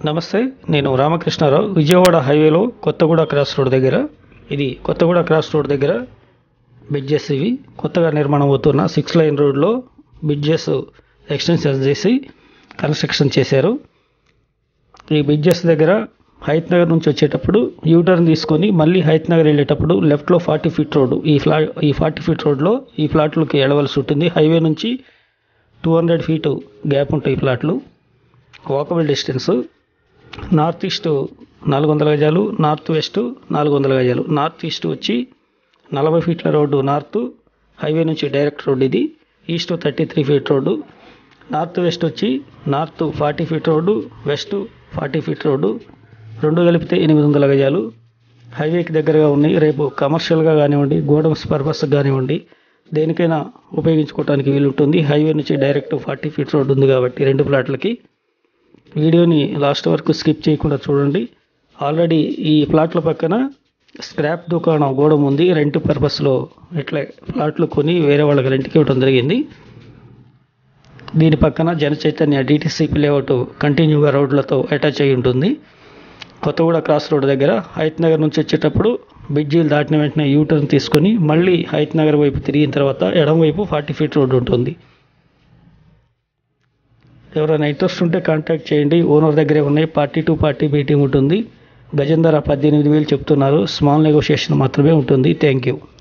నమస్తే నేను రామకృష్ణారావు విజయవాడ హైవేలో కొత్తగూడ క్రాస్ రోడ్ దగ్గర ఇది కొత్తగూడ క్రాస్ రోడ్ దగ్గర బ్రిడ్జెస్ ఇవి కొత్తగా నిర్మాణం అవుతున్న సిక్స్ లైన్ రోడ్లో బ్రిడ్జెస్ ఎక్స్టెన్షన్ చేసి కన్స్ట్రక్షన్ చేశారు ఈ బ్రిడ్జెస్ దగ్గర హైత్ నగర్ నుంచి వచ్చేటప్పుడు యూటర్న్ తీసుకొని మళ్ళీ హైత్ నగర్ వెళ్ళేటప్పుడు లెఫ్ట్లో ఫార్టీ ఫీట్ రోడ్డు ఈ ఫ్లా ఈ ఫార్టీ ఫీట్ రోడ్లో ఈ ఫ్లాట్లకి వెళ్ళవలసి ఉంటుంది హైవే నుంచి టూ హండ్రెడ్ ఫీటు గ్యాప్ ఉంటాయి ఈ ఫ్లాట్లు వాకబుల్ డిస్టెన్స్ నార్త్ ఈస్ట్ నాలుగు వందల గజాలు నార్త్ వెస్ట్ నాలుగు వందల గజాలు నార్త్ ఈస్ట్ వచ్చి నలభై ఫీట్ల రోడ్డు నార్త్ హైవే నుంచి డైరెక్ట్ రోడ్ ఇది east thirty three feet road north west వచ్చి north forty feet road west forty feet road రెండు కలిపితే ఎనిమిది వందల గజాలు హైవేకి దగ్గరగా ఉన్నాయి రేపు కమర్షియల్గా కానివ్వండి గోడౌన్స్ పర్పస్ కానివ్వండి దేనికైనా ఉపయోగించుకోవడానికి వీలుంటుంది హైవే నుంచి డైరెక్ట్ ఫార్టీ ఫీట్ రోడ్ ఉంది కాబట్టి రెండు ప్లాట్లకి వీడియోని లాస్ట్ వరకు స్కిప్ చేయకుండా చూడండి ఆల్రెడీ ఈ ప్లాట్ల పక్కన స్క్రాప్ దుకాణం గోడం ఉంది రెంట్ పర్పస్లో ఇట్లా ప్లాట్లు కొని వేరే వాళ్ళకి రెంట్కి ఇవ్వడం జరిగింది దీని పక్కన జన చైతన్య డిటిసిపి లేఅవుట్ కంటిన్యూగా రోడ్లతో అటాచ్ అయి ఉంటుంది కొత్తగూడ క్రాస్ రోడ్ దగ్గర హైత్ నగర్ నుంచి వచ్చేటప్పుడు బ్రిడ్జీలు దాటిన వెంటనే యూటర్న్ తీసుకొని మళ్ళీ హైత్ నగర్ వైపు తిరిగిన తర్వాత ఎడం వైపు ఫార్టీ ఫీట్ రోడ్ ఉంటుంది ఎవరైనా ఇంట్రెస్ట్ ఉంటే కాంటాక్ట్ చేయండి ఓనర్ దగ్గరే ఉన్నాయి పార్టీ టు పార్టీ మీటింగ్ ఉంటుంది గజం ధర పద్దెనిమిది వేలు చెప్తున్నారు స్మాల్ నెగోషియేషన్ మాత్రమే ఉంటుంది థ్యాంక్ యూ